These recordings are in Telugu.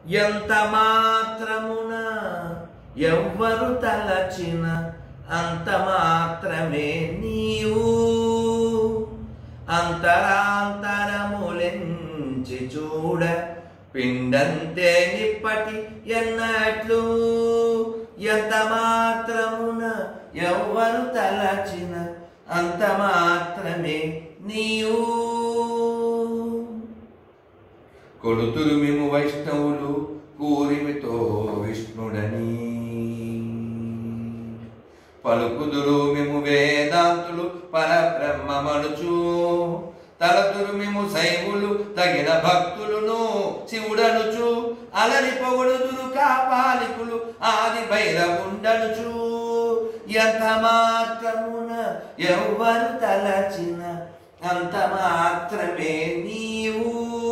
ఎంత మాత్రమున ఎవ్వరు తలచిన అంత మాత్రమే నీవు అంతరాంతరములెంచి చూడ పిండంతే నిప్పటి ఎన్నట్లు ఎంత మాత్రమున ఎవ్వరు తలచిన అంత మాత్రమే నీవు కొడుతులు మేము వైష్ణవులు కూరిమితో విష్ణుడని పలుకుదురు మేము వేదాంతులు పరబ్రహ్మమనుచు తలతురు మేము శైవులు తగిన భక్తులును శివుడనుచు అలరి పొగడుదురు కాపాలికులు ఆది భైరవుండనుచు ఎంత మాత్రమున ఎవ్వరు తలచిన అంత మాత్రమే నీవు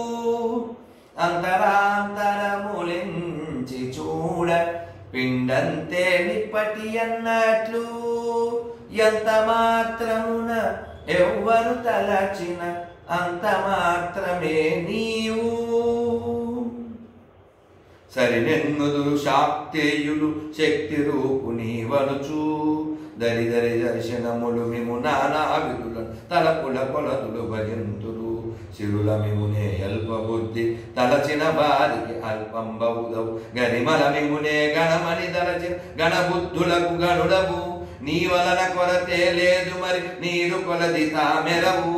అంతరాంతరములించి చూడ పిండంతే నిప్పటి అన్నట్లు ఎంత మాత్రమున ఎవ్వరు తలచిన అంత మాత్రమే నీవు సరినెన్నుదురు శాక్తేయులు శక్తి రూపు నీవనుచు దరి దరి దర్శనములు మేము నానా విధులను తలపుల కొలతులు భజంతులు శిరుల మిమునే అల్ప బుద్ధి తలచిన వారికి అల్పంబవుదవు గరిమల మిమునే గణమని తలచిన గణబుద్ధులకు గణుడవు నీ వలన కొరతే లేదు మరి నీరు కొలది తామెరవు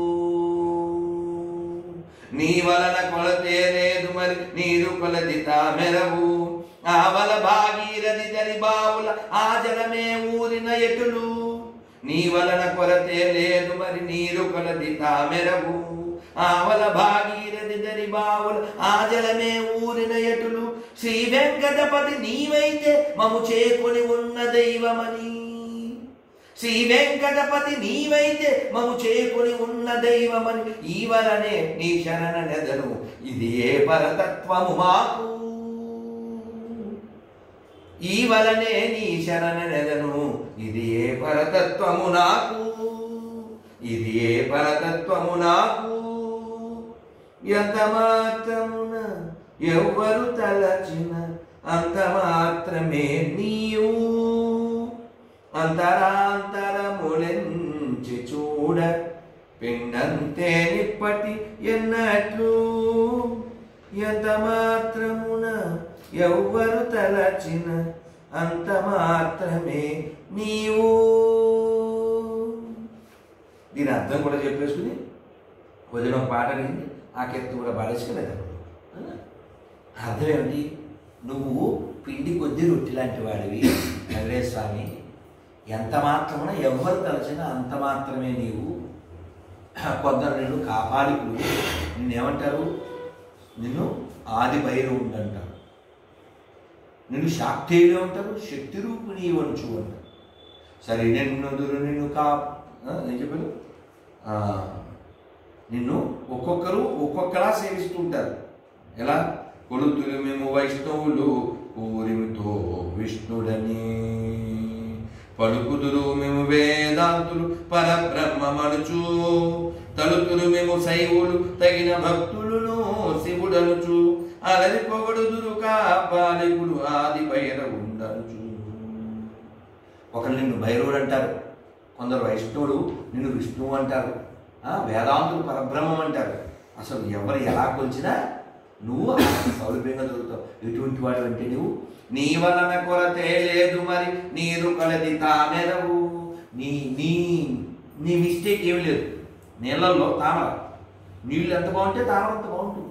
నీ వలన కొలతే లేదు మరి నీరు కొలది తామెరవు ఆవల భాగీరథి దరి బావుల ఆ జలమే ఊరిన ఎటులు నీ వలన కొరతే లేదు మరి నీరు కొలది తామెరవు ఆవల భాగీరథి దరి బావుల ఆ జలమే ఊరిన ఎటులు శ్రీ వెంకటపతి నీవైతే మము చేకొని ఉన్న దైవమని శ్రీ వెంకటపతి నీవైతే మము చేకొని ఉన్న దైవమని ఈ వలనే నీ శరణ నెదను ఇది ఏ పరతత్వము మాకు ఈ వలనే నీ శరణ నెదను ఇది ఏ పరతత్వము నాకు ఇది ఏ పరతత్వము నాకు ఎంత మాత్రమున ఎవ్వరు తలచిన అంత మాత్రమే నీవు అంతరాంతరములెంచి చూడ పిండంతే నిప్పటి ఎన్నట్లు ఎంత మాత్రమున ఎవ్వరు తలచిన అంత మాత్రమే నీవు దీని అర్థం కూడా చెప్పేసుకుని వదిన ఒక పాట అడిగింది ఆ కెత్తు కూడా పాడేసుకునేది అర్థం ఏమిటి నువ్వు పిండి కొద్ది రొట్టి లాంటి వాడివి వెంకటేశ్వర స్వామి ఎంత మాత్రమున ఎవ్వరు తలచినా అంత మాత్రమే నీవు కొందరు నిన్ను కాపాలికులు నిన్నేమంటారు నిన్ను ఆది భైరవుడు అంటారు నిన్ను శాక్తేయుడు అంటారు శక్తి రూపిణి వంచు అంటారు సరే నిన్నుదురు నిన్ను కా ఆ, ఏం చెప్పారు ఆ, నిన్ను ఒక్కొక్కరు ఒక్కొక్కలా సేవిస్తూ ఉంటారు ఎలా కొడుతులు మేము వైష్ణవులు ఊరిమితో విష్ణుడని పలుకుదురు మేము వేదాంతులు పరబ్రహ్మమనుచు తలుతులు మేము శైవులు తగిన భక్తులను శివుడనుచు అలరి పొగడుదురు కాపాలికుడు ఆది భైరవుండనుచు ఒకరు నిన్ను భైరవుడు అంటారు కొందరు వైష్ణవుడు నిన్ను విష్ణువు అంటారు ఆ, వేదాంతులు పరబ్రహ్మం అంటారు అసలు ఎవరు ఎలా కొలిచినా నువ్వు ఆ సౌలభ్యంగా దొరుకుతావు ఎటువంటి వాడు అంటే నువ్వు నీ వలన కొరతే లేదు మరి నీరు కలది తామెరవు నీ నీ నీ మిస్టేక్ ఏమి లేదు నీళ్ళల్లో తామర నీళ్ళు ఎంత బాగుంటే తామర అంత బాగుంటుంది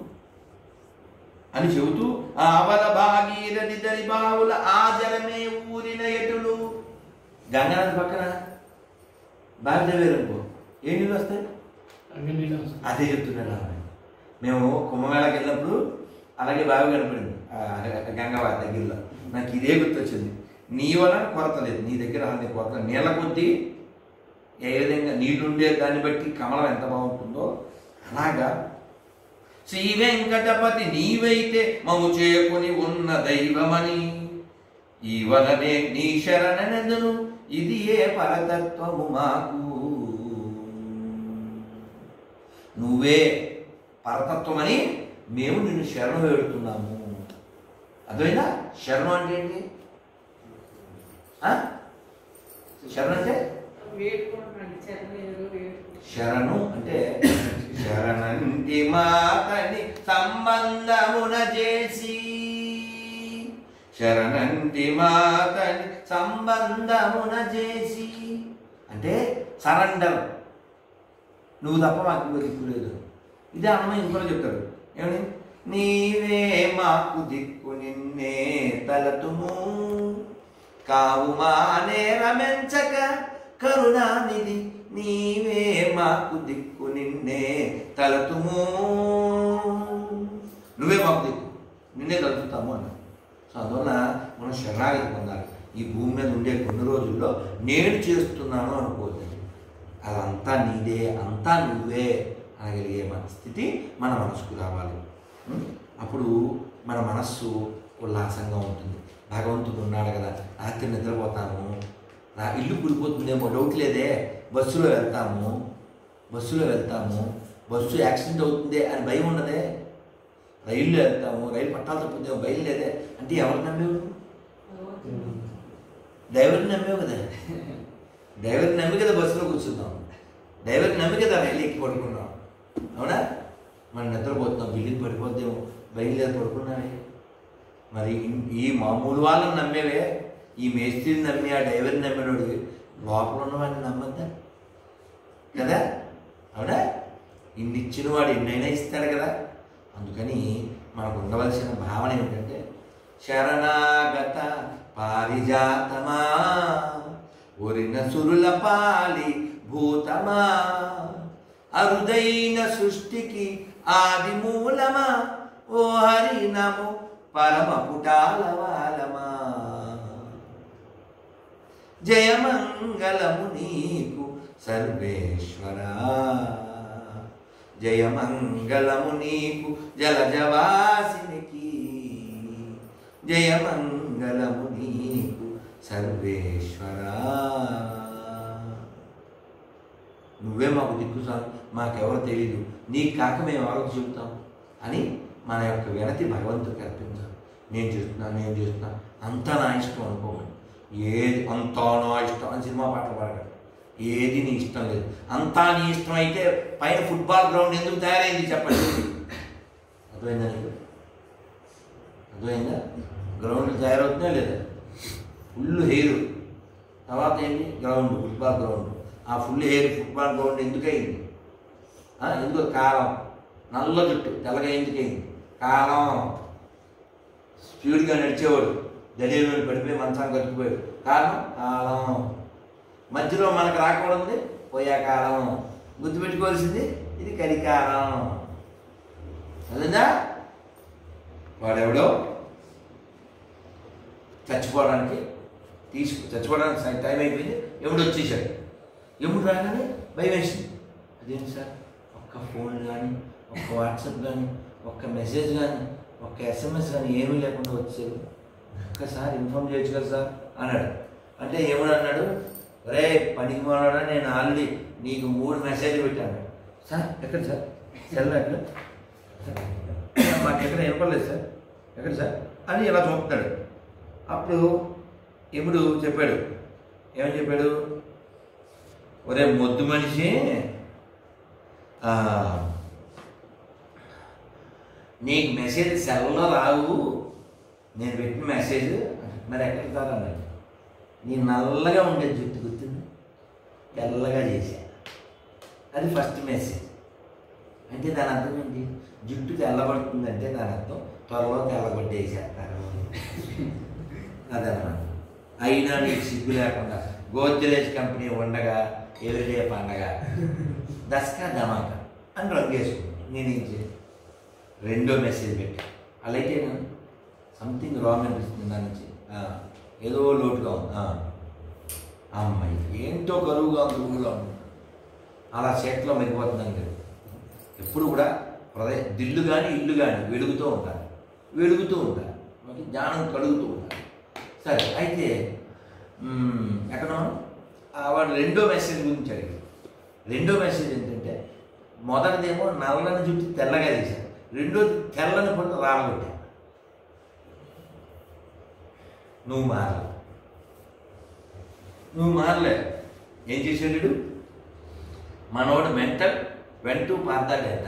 అని చెబుతూ ఆవల భాగీరథి దరి బావుల ఆ జలమే ఊరిన ఎటులు గంగానది పక్కన భారతదేవేరనుకో ఏ నీళ్ళు వస్తాయి అవి నీళ్ళు వస్తాయి. అదే చెప్తున్నాను ఆమె. మేము కుంభమేళకి వెళ్ళినప్పుడు అలాగే బావి కనపడింది ఆ గంగవా దగ్గరలో నాకు ఇదే గుర్తొచ్చింది నీ వలన కొరత లేదు నీ దగ్గర అన్ని కొరత నీళ్ళ కొద్దీ ఏ విధంగా నీళ్ళుండే దాన్ని బట్టి కమలం ఎంత బాగుంటుందో అలాగా శ్రీ వెంకటపతి నీవైతే మము చేకుని ఉన్న దైవమని ఈ వలనే నీ శరణనెందును ఇది ఏ పరతత్వము మాకు నువ్వే పరతత్వమని మేము నిన్ను శరణు వేడుతున్నాము అర్థమైందా శరణం అంటే ఏంటి ఆ? శరణం అంటే వేడుకుంటున్నాండి చరణం ఎదురు వేడుకుంటున్నాను శరణు అంటే శరణంటి మాతని సంబంధమున చేసి శరణంటి మాతని సంబంధమున చేసి అంటే సరెండర్ నువ్వు తప్ప మాకు ఇంకో దిక్కు లేదు ఇదే అమ్మ ఇంకోటి చెప్తాడు ఏమని నీవే మాకు దిక్కు నిన్నే తలతుము కావు మా నేరమెంచక కరుణానిధి నీవే మాకు దిక్కు నిన్నే తలతుము నువ్వే మాకు దిక్కు నిన్నే తలుచుతాము అన్న సో అందువల్ల మనం శరణాగతి పొందాలి ఈ భూమి మీద ఉండే కొన్ని రోజుల్లో నేను చేస్తున్నాను అనుకోవద్దు అదంతా నీదే అంతా నువ్వే అనగలిగే మన స్థితి మన మనసుకు రావాలి ఉం? అప్పుడు మన మనస్సు ఉల్లాసంగా ఉంటుంది భగవంతుడు ఉన్నాడు కదా రాత్రి నిద్రపోతాము నా ఇల్లు కూలిపోతుందేమో డౌట్ లేదే బస్సులో వెళ్తాము బస్సులో వెళ్తాము బస్సు యాక్సిడెంట్ అవుతుందే అని భయం ఉండదే రైల్లో వెళ్తాము రైలు పట్టాలు తప్పుతుందేమో భయం లేదే అంటే ఎవరు నమ్మేవు డ్రైవర్ని నమ్మేవు కదా డ్రైవర్ని నమ్మి కదా బస్సులో కూర్చుందాం డ్రైవర్ని నమ్మి కదా రైలు ఎక్కి పడుకున్నాం అవునా మనం నిద్రపోతున్నాం బిల్డింగ్ పడిపోద్దేమో బయలుదేరి పడుకున్నామే మరి ఇన్- ఈ మామూలు వాళ్ళని నమ్మేవే ఈ మేస్త్రిని నమ్మి ఆ డ్రైవర్ని నమ్మినోడు లోపల ఉన్నవాడిని నమ్మద్దా కదా అవునా ఇన్ని ఇచ్చిన వాడు ఎన్నైనా ఇస్తాడు కదా అందుకని మనకు ఉండవలసిన భావన ఏమిటంటే శరణాగత పారిజాతమా ఒరిన సురుల పాలి భూతమా అరుదైన సృష్టికి ఆది మూలమా ఓ హరి నమో పరమ పుటాలవాలమా జయమంగళము నీకు సర్వేశ్వరా జయమంగళము నీకు జలజవాసినికి జయమంగళము నీకు సర్వేశ్వరా నువ్వే మాకు దిక్కు చాలు మాకెవరు తెలియదు నీకు కాక మేము ఎవరికి చెబుతాం అని మన యొక్క వినతి భగవంతుడికి అర్పించాలి నేను చేస్తున్నాను నేను చేస్తున్నాను అంతా నా ఇష్టం అనుకోమని ఏది అంతా నా ఇష్టం అని సినిమా పాటలు పాడగలరు ఏది నీ ఇష్టం లేదు అంతా నీ ఇష్టం అయితే పైన ఫుట్బాల్ గ్రౌండ్ ఎందుకు తయారైంది చెప్పండి అర్థమైందా నీకు అర్థమైందా గ్రౌండ్ తయారవుతుందా లేదా ఫుల్ హెయిర్ తర్వాత ఏంటి గ్రౌండ్ ఫుట్బాల్ గ్రౌండ్ ఆ ఫుల్ హెయిర్ ఫుట్బాల్ గ్రౌండ్ ఎందుకు అయింది ఆ, ఎందుకో కాలం నల్ల జుట్టు తెల్లగా ఎందుకు అయింది కాలం స్పీడ్గా నడిచేవాడు దళీలు పడిపోయి మంచాన్ని కట్టుకుపోయాడు కారణం కాలం మధ్యలో మనకు రాకూడదు పోయే కాలం గుర్తుపెట్టుకోవాల్సింది ఇది కలికాలం అదేందా వాడెవడో చచ్చిపోవడానికి తీసుకు చచ్చిపోవడానికి సై- టైం అయిపోయింది ఎముడు వచ్చేసాడు ఎముడు రాగానే భయం వేసింది అదేంటి సార్ ఒక్క ఫోన్ కానీ ఒక్క వాట్సాప్ కానీ ఒక్క మెసేజ్ కానీ ఒక్క ఎస్ఎంఎస్ కానీ ఏమీ లేకుండా వచ్చారు ఒక్కసారి ఇన్ఫామ్ చేయొచ్చు కదా సార్ అన్నాడు అంటే ఏమని అన్నాడు రే పనికి పోనాడా నేను ఆల్రెడీ నీకు మూడు మెసేజ్లు పెట్టాను సార్ ఎక్కడ సార్ సెల్ ఎక్కడ మాకు ఎక్కడ వినపడలేదు సార్ ఎక్కడ సార్ అని ఇలా చూపుతాడు అప్పుడు ఎముడు చెప్పాడు ఏమని చెప్పాడు ఒరే మొద్దు మనిషి ఆ, నీకు మెసేజ్ సెల్లో రావు నేను పెట్టిన మెసేజ్ మరి ఎక్కడ సార్ అన్నాడు నీ నల్లగా ఉండే జుట్టు గుర్తుంది తెల్లగా చేశా అది ఫస్ట్ మెసేజ్ అంటే దాని అర్థం ఏంటి జుట్టు తెల్లబడుతుందంటే దాని అర్థం త్వరలో తెల్లగొట్టేసేస్తారు అదనమాట అయినా నీకు సిగ్గు లేకుండా గోద్రేజ్ కంపెనీ ఉండగా ఎవ్రీడే పండగ దసకా ధమాక అని రంగేసుకుంటాను నేనేం చేయను రెండో మెసేజ్ పెట్టి అలా అయితే సంథింగ్ రాంగ్ అనిపిస్తుంది దాని నుంచి ఆ, ఏదో లోటుగా ఉంది ఆ. అమ్మాయి ఏంటో కరువుగా ఉంది ఊళ్ళో ఉంది అలా చేతిలో మెరిగిపోతుందని లేదు ఎప్పుడు కూడా హృదయ దిల్లు కానీ ఇల్లు కానీ వెలుగుతూ ఉండాలి వెలుగుతూ ఉండాలి మనకి జ్ఞానం కలుగుతూ ఉండాలి సరే అయితే మ్మ్, ఎక్కడ మనం? ఆ వాడు రెండో మెసేజ్ గురించి అడిగాడు రెండో మెసేజ్ ఏంటంటే మొదటిదేమో నల్లని జుట్టు తెల్లగా చేశారు రెండోది తెల్లని పండు రాలగొట్టారు నువ్వు మారలే నువ్వు మారలే ఏం చేశాడు వీడు? మనోడు మెంటల్ వెంటూ పాతాడేట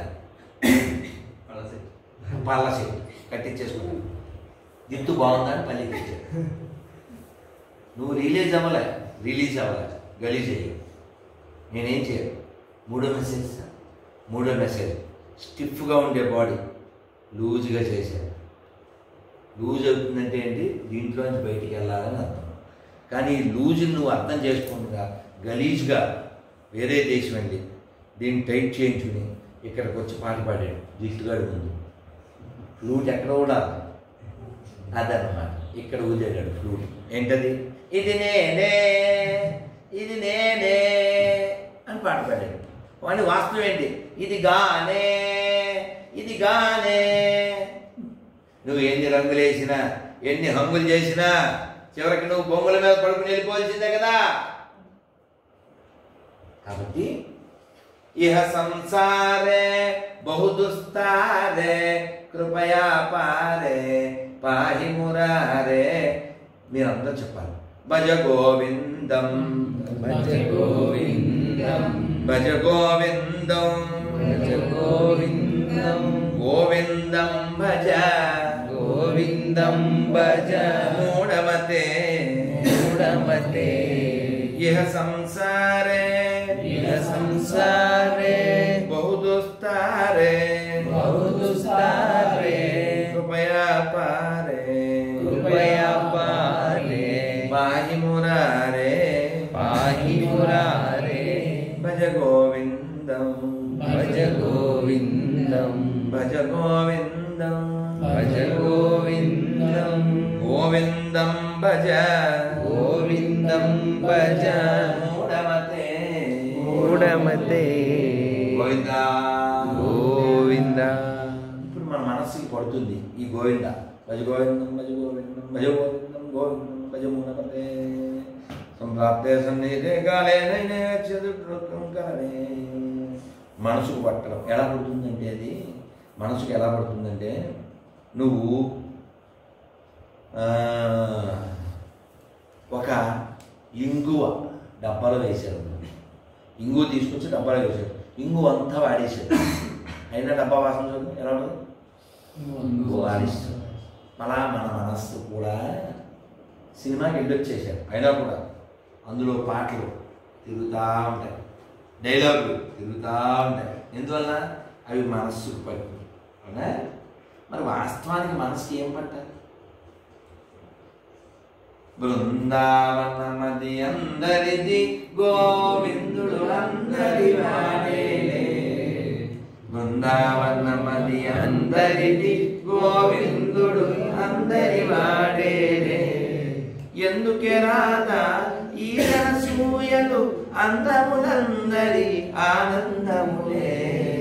పల్లసి కట్టించేసుకున్నాడు జిత్తు బాగుందని పల్లి తెచ్చాడు నువ్వు రిలీజ్ అవ్వలే రిలీజ్ అవ్వలే గలీజ్ అయ్యి నేనేం చేయను మూడో మెసేజ్ ఇస్తాను. మూడో మెసేజ్ స్టిఫ్గా ఉండే బాడీ లూజ్గా చేశాను లూజ్ అవుతుందంటే ఏంటి దీంట్లోంచి బయటికి వెళ్ళాలని అర్థం కానీ ఈ లూజ్ని నువ్వు అర్థం చేసుకుంటుగా గలీజ్గా వేరే దేశం వెళ్ళి దీన్ని టైట్ చేయించుకుని ఇక్కడికి వచ్చి పాట పాడాడు జిట్టుగాడు ముందు ఫ్లూట్ ఎక్కడ కూడా అదన్నమాట ఇక్కడ ఊదాడు ఫ్లూట్ ఏంటది ఇది నేనే ఇది నేనే అని పాట పాడాడు వాడి వాస్తవం ఏంటి ఇది గానే ఇది గానే నువ్వు ఎన్ని రంగులు వేసినా ఎన్ని హంగులు చేసినా చివరికి నువ్వు బొమ్మల మీద పడుకుని వెళ్ళిపోవాల్సిందే కదా కాబట్టి ఇహ సంసారే బహుదుస్తారే కృపయా పారే పాహి మురారే మీరందరూ చెప్పాలి భజ గోవిందం భజ గోవిందం భజ గోవిందం భజ గోవిందం గోవిందం భజ గోవిందం భజ మూఢమతే మూఢమతే ఇహ సంసారే ఇహ సంసారే బహుదుస్తారే బహుదుస్తారే కృపయా పారే కృపయా పారే పాహి మురారే పాహి మురారే భజ గోవిందం భజ గోవిందం భజ గోవిందం భజ గోవిందం గోవిందం భజ గోవిందం భజ మూఢమతే మూఢమతే గోవిందా గోవింద ఇప్పుడు మన మనస్సుకి పడుతుంది ఈ గోవింద భజ గోవిందం భజ గోవిందం భజ గోవిందం గోవిందం భజ మూఢమతే సంప్రాప్తే సన్నిధే కాలే నైనే చతుర్కం కాలే మనసుకు పట్టడం ఎలా పడుతుందంటే అది మనసుకు ఎలా పడుతుందంటే నువ్వు ఆ, ఒక ఇంగువ డబ్బాలో వేసాడు ఇంగువ తీసుకొచ్చి డబ్బాలో వేసాడు ఇంగువ అంతా వాడేసాడు అయినా డబ్బా వాసన చూడండి ఎలా ఉంటుంది ఇంగువ వాడిస్తాడు అలా మన మనస్సు కూడా సినిమాకి వెళ్ళొచ్చేసాడు అయినా కూడా అందులో పాటలు తిరుగుతూ ఉంటాయి డైలాగులు తిరుగుతూ ఉంటాయి ఎందువల్ల అవి మనస్సుకు పట్టు అవునా మరి వాస్తవానికి మనసుకి ఏం పట్టాలి బృందావనమది అందరిది గోవిందుడు అందరి వాడేలే బృందావనమది అందరిది గోవిందుడు అందరి వాడేలే ఎందుకే రాదా ఈ సూయలు అందములందరి ఆనందములే